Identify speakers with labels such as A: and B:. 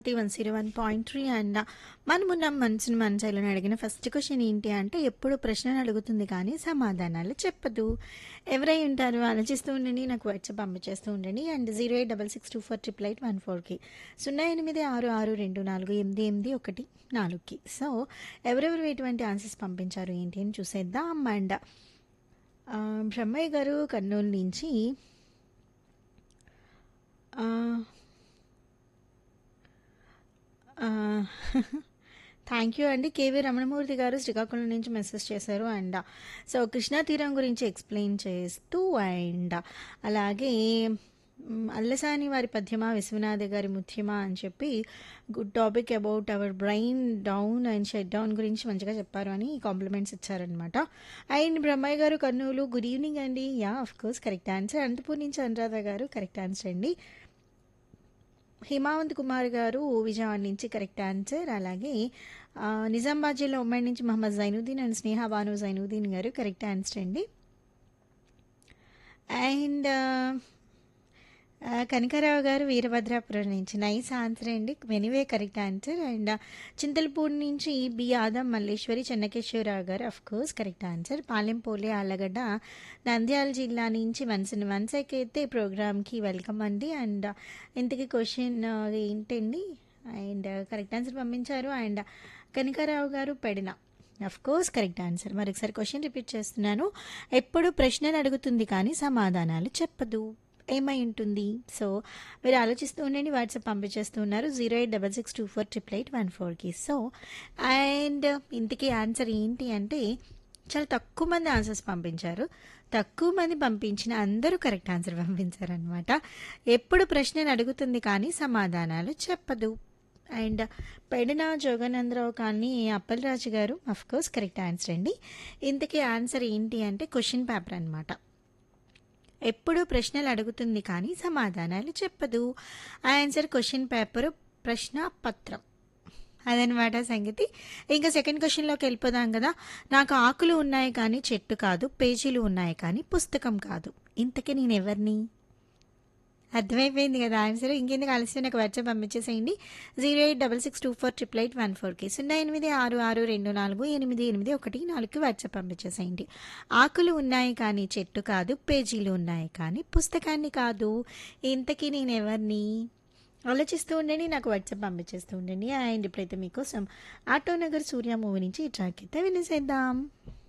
A: one zero one point three and మనమున్న మనసుని మనసులను అడిగిన ఫస్ట్ క్వశ్చన్ ఏంటి అంటే ఎప్పుడు ప్రశ్నలు అడుగుతుంది కానీ సమాధానాలు చెప్పదు ఎవరై ఉంటారు ఆలోచిస్తూ ఉండండి నాకు వాట్సాప్ పంపించేస్తూ ఉండండి and zero eight double six two four triple eight one ఫోర్కి సున్నా ఎనిమిది ఆరు ఆరు రెండు నాలుగు ఎనిమిది ఎనిమిది ఒకటి నాలుగుకి సో ఎవరెవరు ఎటువంటి ఆన్సర్స్ పంపించారు ఏంటి అని చూసేద్దాం అండ్ ఆ, బ్రహ్మయ్య గారు కర్నూలు నుంచి ఆ, థ్యాంక్ యూ అండి కేవీ రమణమూర్తి గారు శ్రీకాకుళం నుంచి మెసేజ్ చేశారు అండ్ సో కృష్ణా తీరం గురించి ఎక్స్ప్లెయిన్ చేస్తూ అండ్ అలాగే మ్, అల్లసాని వారి పద్యమా విశ్వనాథ గారి ముత్యమా అని చెప్పి good topic about our brain down and shut down గురించి మంచిగా చెప్పారు అని కాంప్లిమెంట్స్ ఇచ్చారనమాట అండ్ బ్రహ్మయ్య గారు కర్నూలు గుడ్ ఈవినింగ్ అండి yeah of course correct answer Anantapur నుంచి అనురాధ గారు కరెక్ట్ ఆన్సర్ అండి హిమావంత్ కుమార్ గారు విజయవాడ నుంచి కరెక్ట్ ఆన్సర్ అలాగే ఆ, నిజామాబాద్ జిల్లా ఉమ్మడి నుంచి మహమ్మద్ జైనుద్దీన్ అండ్ స్నేహ బాను జైనుద్దీన్ గారు కరెక్ట్ ఆన్సర్ అండి అండ్ ఆ, కనకారావు గారు వీరభద్రాపురం నుంచి నైస్ ఆన్సర్ అండి వెనివే కరెక్ట్ ఆన్సర్ అండ్ చింతలపూడి నుంచి బి ఆదం మల్లేశ్వరి చెన్నకేశ్వరరావు గారు అఫ్ కోర్స్ కరెక్ట్ ఆన్సర్ పాలెంపోలే ఆళ్ళగడ్డ నంద్యాల జిల్లా నుంచి వన్సన్ వన్సకి అయితే ప్రోగ్రామ్కి వెల్కమ్ అండి అండ్ ఇంతకీ క్వశ్చన్ ఏంటండి అండ్ కరెక్ట్ ఆన్సర్ పంపించారు అండ్ కనకారావు గారు పెడిన అఫ్ కోర్స్ కరెక్ట్ ఆన్సర్ మరొకసారి క్వశ్చన్ రిపీట్ చేస్తున్నాను ఎప్పుడు ప్రశ్నలు అడుగుతుంది కానీ సమాధానాలు చెప్పదు ఏమై ఉంటుంది సో మీరు ఆలోచిస్తూ ఉండండి వాట్సాప్ పంపించేస్తూ ఉన్నారు zero eight double six two four triple eight one ఫోర్కి సో అండ్ ఇంతకీ ఆన్సర్ ఏంటి అంటే చాలా తక్కువ మంది ఆన్సర్స్ పంపించారు తక్కువ మంది పంపించిన అందరూ కరెక్ట్ ఆన్సర్ పంపించారనమాట ఎప్పుడు ప్రశ్నలు అడుగుతుంది కానీ సమాధానాలు చెప్పదు అండ్ పెడిన జోగానందరావు కానీ అప్పలరాజు గారు అఫ్ కోర్స్ కరెక్ట్ ఆన్సర్ అండి ఇంతకీ ఆన్సర్ ఏంటి అంటే క్వశ్చన్ పేపర్ అనమాట ఎప్పుడు ప్రశ్నలు అడుగుతుంది కానీ సమాధానాలు చెప్పదు ఆన్సర్ క్వశ్చన్ పేపర్ ప్రశ్న పత్రం అదనమాట సంగతి ఇంకా సెకండ్ క్వశ్చన్లోకి వెళ్ళిపోదాం కదా నాకు ఆకులు ఉన్నాయి కానీ చెట్టు కాదు పేజీలు ఉన్నాయి కానీ పుస్తకం కాదు ఇంతకీ నేను ఎవరిని అర్థమైపోయింది కదా ఆన్సర్ ఇంకెందుకు ఆలస్యం నాకు వాట్సాప్ పంపించేసేయండి zero eight double six two four triple eight one ఫోర్కి సున్నా ఎనిమిది ఆరు ఆరు రెండు నాలుగు ఎనిమిది ఎనిమిది ఒకటి నాలుగుకి వాట్సాప్ పంపించేసేయండి ఆకులు ఉన్నాయి కానీ చెట్టు కాదు పేజీలు ఉన్నాయి కానీ పుస్తకాన్ని కాదు ఇంతకీ నేను ఎవరిని ఆలోచిస్తూ ఉండండి నాకు వాట్సాప్ పంపించేస్తూ ఉండండి అండ్ ఇప్పుడైతే మీకోసం ఆటో నగర్ సూర్య మూవీ నుంచి ఈ ట్రాక్ అయితే వినేసేద్దాం